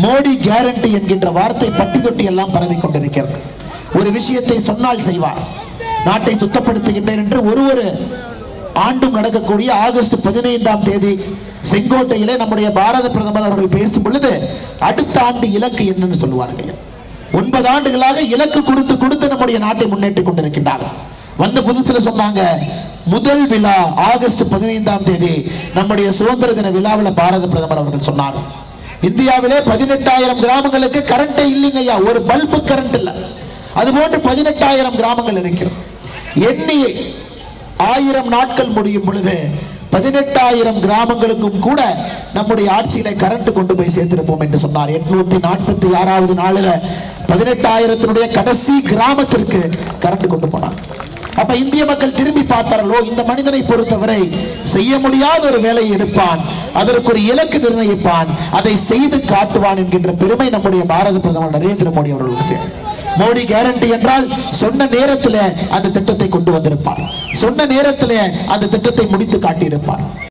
Modi guarantee என்கின்ற வார்த்தை பட்டி தொட்டி எல்லாம் பரவி கொண்டிருக்கிறது ஒரு விஷயத்தை சொன்னால் செய்வார் நாட்டை சுத்தப்படுத்துகின்றேன் என்று ஒரு ஒரு ஆண்டும் நடக்கக்கூடிய ஆகஸ்ட் பதினைந்தாம் தேதி செங்கோட்டையிலே நம்முடைய பாரத பிரதமர் அவர்கள் பேசும் பொழுது அடுத்த ஆண்டு இலக்கு என்னன்னு சொல்லுவார்கள் ஒன்பது ஆண்டுகளாக இலக்கு கொடுத்து கொடுத்து நம்முடைய நாட்டை முன்னேற்றிக் கொண்டிருக்கின்றார்கள் வந்த புதுசுல சொன்னாங்க முதல் விழா ஆகஸ்ட் பதினைந்தாம் தேதி நம்முடைய சுதந்திர தின விழாவில் பாரத பிரதமர் அவர்கள் சொன்னார் இந்தியாவிலே பதினெட்டாயிரம் கிராமங்களுக்கு கரண்டே இல்லைங்க ஐயா ஒரு பல்பு கரண்ட் இல்ல அதுபோன்று பதினெட்டாயிரம் கிராமங்கள் இருக்கிறது எண்ணி ஆயிரம் நாட்கள் முடியும் பொழுது பதினெட்டாயிரம் கிராமங்களுக்கும் கூட நம்முடைய ஆட்சியில கரண்ட் கொண்டு போய் சேர்த்திருப்போம் என்று சொன்னார் எட்நூத்தி நாற்பத்தி ஆறாவது நாளில பதினெட்டாயிரத்தினுடைய கடைசி கிராமத்திற்கு கரண்ட் கொண்டு போனார் அப்ப இந்திய மக்கள் திரும்பி பார்த்தார்களோ இந்த மனிதனை பொறுத்தவரை செய்ய முடியாத ஒரு வேலையை எடுப்பான் அதற்கு ஒரு இலக்கு நிர்ணயிப்பான் அதை செய்து காட்டுவான் என்கின்ற பெருமை நம்முடைய பாரத பிரதமர் நரேந்திர மோடி அவர்களுக்கு சேரும் மோடி கேரண்டி என்றால் சொன்ன நேரத்தில் அந்த திட்டத்தை கொண்டு வந்திருப்பார் சொன்ன நேரத்தில் அந்த திட்டத்தை முடித்து காட்டியிருப்பார்